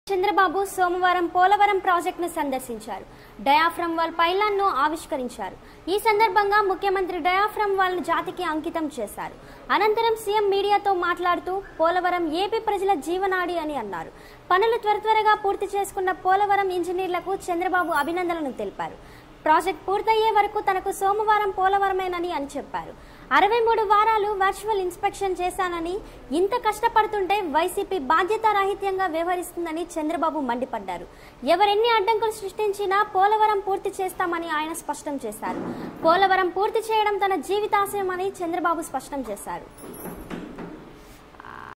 చంద్రబాబు సోమవారం పోలవరం ప్రాజెక్టును సందర్శించారు డయాఫ్రమ్ వాల్ పైలాన్ను ఆవిష్కరించారు ఈ సందర్భంగా ముఖ్యమంత్రి డయాఫ్రమ్ వాల్ను జాతికి అంకితం చేశారు అనంతరం సీఎం మీడియాతో మాట్లాడుతూ పోలవరం ఏపీ ప్రజల జీవనాడి అని అన్నారు పనులు త్వర త్వరగా పూర్తి చేసుకున్న పోలవరం ఇంజనీర్లకు చంద్రబాబు అభినందనలు తెలిపారు ప్రాజెక్ట్ పూర్తయ్యే వరకు తనకు సోమవారం పోలవరమేనని అని చెప్పారు అరవై మూడు వారాలు వర్చువల్ ఇన్స్పెక్షన్ చేశానని ఇంత కష్టపడుతుంటే వైసీపీ బాధ్యతారాహిత్యంగా వ్యవహరిస్తుందని చంద్రబాబు మండిపడ్డారు ఎవరెన్ని అడ్డంకులు సృష్టించినా పోలవరం పూర్తి చేస్తామని ఆయన స్పష్టం చేశారు పోలవరం పూర్తి చేయడం తన జీవితాశయమని చంద్రబాబు స్పష్టం చేశారు